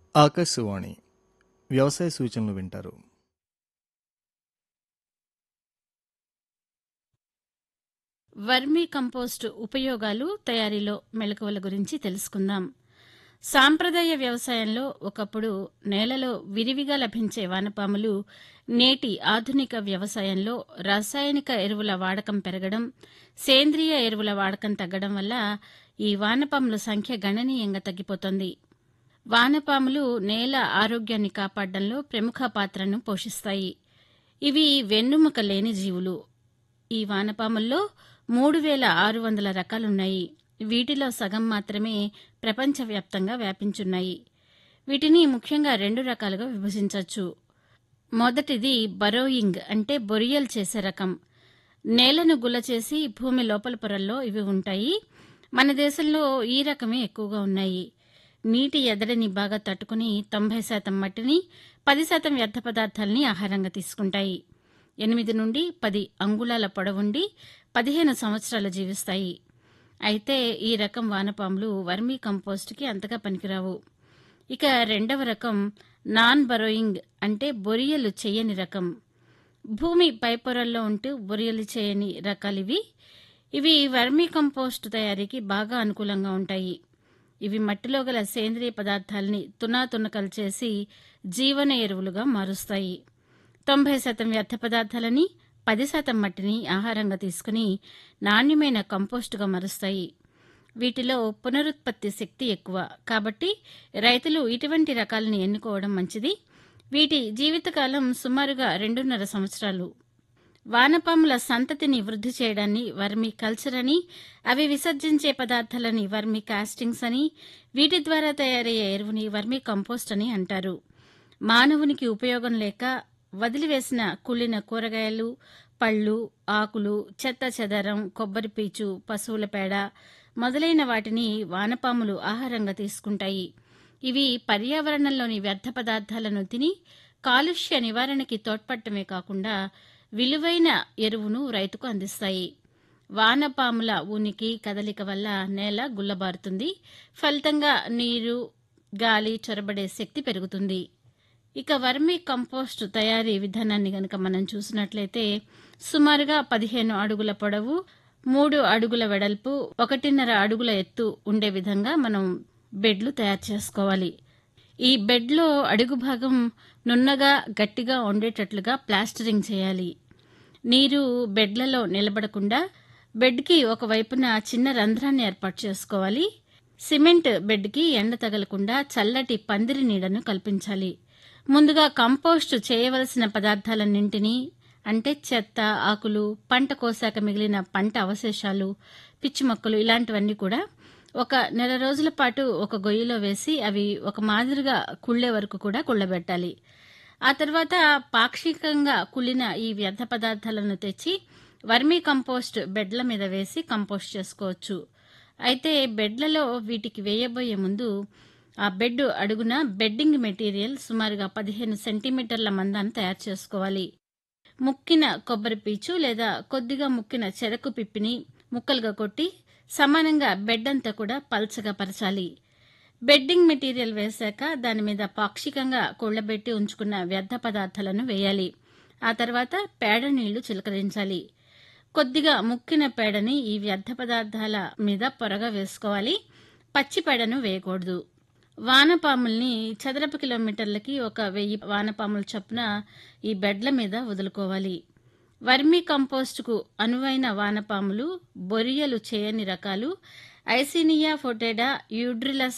ఆకాశవాణి వ్యవసాయ సూచనలు వింటారు వర్మీ కంపోస్ట్ ఉపయోగాలు తయారీలో మెళకువల గురించి తెలుసుకుందాం సాంప్రదాయ వ్యవసాయంలో ఒకప్పుడు నేలలో విరివిగా లభించే వానపాములు నేటి ఆధునిక వ్యవసాయంలో రసాయనిక ఎరువుల వాడకం పెరగడం సేంద్రియ ఎరువుల వాడకం తగ్గడం వల్ల ఈ వానపాముల సంఖ్య గణనీయంగా తగ్గిపోతోంది వానపాములు నేల ఆరోగ్యాన్ని కాపాడడంలో ప్రముఖ పాత్రను పోషిస్తాయి ఇవి వెన్నుముక లేని జీవులు ఈ వానపాముల్లో మూడు వేల ఆరు వందల రకాలున్నాయి వీటిలో సగం మాత్రమే ప్రపంచవ్యాప్తంగా వ్యాపించున్నాయి వీటిని ముఖ్యంగా రెండు రకాలుగా విభజించవచ్చు మొదటిది బరోయింగ్ అంటే బొరియలు చేసే రకం నేలను గుల్ల చేసి భూమి లోపల పొరల్లో ఇవి ఉంటాయి మన దేశంలో ఈ రకమే ఎక్కువగా ఉన్నాయి నీటి ఎదడిని బాగా తట్టుకుని తొంభై శాతం మట్టిని పది శాతం వ్యర్థ పదార్థాలని ఆహారంగా తీసుకుంటాయి ఎనిమిది నుండి పది అంగుళాల పొడవుండి పదిహేను సంవత్సరాలు జీవిస్తాయి అయితే ఈ రకం వానపాములు వర్మీ కంపోస్ట్కి అంతగా పనికిరావు ఇక రెండవ రకం నాన్ బరోయింగ్ అంటే బొరియలు చేయని రకం భూమి పైపొరల్లో ఉంటూ బొరియలు చేయని రకాలివి ఇవి వర్మీ కంపోస్ట్ తయారీకి బాగా అనుకూలంగా ఉంటాయి ఇవి మట్టిలో గల సేంద్రియ పదార్థాలని తునాతునకలు చేసి జీవన ఎరువులుగా మారుస్తాయి తొంభై శాతం వ్యర్థ పదార్థాలని పది శాతం మట్టిని ఆహారంగా తీసుకుని నాణ్యమైన కంపోస్టుగా మారుస్తాయి వీటిలో పునరుత్పత్తి శక్తి ఎక్కువ కాబట్టి రైతులు ఇటువంటి రకాలను ఎన్నుకోవడం మంచిది వీటి జీవితకాలం సుమారుగా రెండున్నర సంవత్సరాలు వానపాముల సంతతిని వృద్ధి చేయడాన్ని వర్మి కల్చర్ అని అవి విసర్జించే పదార్థాలని వర్మి కాస్టింగ్స్ అని వీటి ద్వారా తయారయ్యే ఎరువుని వర్మి కంపోస్ట్ అని అంటారు మానవునికి ఉపయోగం లేక వదిలివేసిన కుళ్ళిన కూరగాయలు పళ్ళు ఆకులు చెత్త చెదరం కొబ్బరి పీచు పశువుల పేడ మొదలైన వాటిని వానపాములు ఆహారంగా తీసుకుంటాయి ఇవి పర్యావరణంలోని వ్యర్థ పదార్థాలను తిని కాలుష్య నివారణకి తోడ్పడటమే కాకుండా విలువైన ఎరువును రైతుకు అందిస్తాయి వానపాముల ఉనికి కదలిక వల్ల నేల గుల్లబారుతుంది ఫలితంగా నీరు గాలి చొరబడే శక్తి పెరుగుతుంది ఇక వర్మీ కంపోస్ట్ తయారీ విధానాన్ని గనక మనం చూసినట్లయితే సుమారుగా పదిహేను అడుగుల పొడవు మూడు అడుగుల వెడల్పు ఒకటిన్నర అడుగుల ఎత్తు ఉండే విధంగా మనం బెడ్లు తయారు చేసుకోవాలి ఈ బెడ్లో అడుగు భాగం నున్నగా గట్టిగా ఉండేటట్లుగా ప్లాస్టరింగ్ చేయాలి నీరు బెడ్లలో నిలబడకుండా బెడ్కి ఒకవైపున చిన్న రంధ్రాన్ని ఏర్పాటు చేసుకోవాలి సిమెంట్ బెడ్కి ఎండ తగలకుండా చల్లటి పందిరి నీడను కల్పించాలి ముందుగా కంపోస్ట్ చేయవలసిన పదార్థాలన్నింటినీ అంటే చెత్త ఆకులు పంట కోసాక మిగిలిన పంట అవశేషాలు పిచ్చి మొక్కలు ఇలాంటివన్నీ కూడా ఒక నెల రోజుల పాటు ఒక గొయ్యిలో వేసి అవి ఒక మాదిరిగా కుళ్ళే వరకు కూడా కుళ్ళబెట్టాలి ఆ తర్వాత పాక్షికంగా కుళ్ళిన ఈ వ్యర్థ పదార్థాలను తెచ్చి వర్మీ కంపోస్ట్ బెడ్ల మీద వేసి కంపోస్ట్ చేసుకోవచ్చు అయితే బెడ్లలో వీటికి వేయబోయే ముందు ఆ బెడ్ అడుగున బెడ్డింగ్ మెటీరియల్ సుమారుగా పదిహేను సెంటీమీటర్ల మందాన్ని తయారు చేసుకోవాలి ముక్కిన కొబ్బరి పీచు లేదా కొద్దిగా ముక్కిన చెరకు పిప్పిని ముక్కలుగా కొట్టి సమానంగా బెడ్ అంతా కూడా పల్చగా పరచాలి బెడ్డింగ్ మెటీరియల్ వేశాక దాని మీద పాక్షికంగా కుళ్ళబెట్టి ఉంచుకున్న వ్యర్థ పదార్థాలను వేయాలి ఆ తర్వాత పేడ నీళ్లు చిలకరించాలి కొద్దిగా ముక్కిన పేడని ఈ వ్యర్థ పదార్థాల మీద పొరగా వేసుకోవాలి పచ్చి పేడను వేయకూడదు వానపాముల్ని చదరపు కిలోమీటర్లకి ఒక వెయ్యి వానపాముల చొప్పున ఈ బెడ్ల మీద వదులుకోవాలి వర్మీ కంపోస్టుకు అనువైన వానపాములు బొరియలు చేయని రకాలు ఐసినియా ఫొటేడా యూడ్రిలస్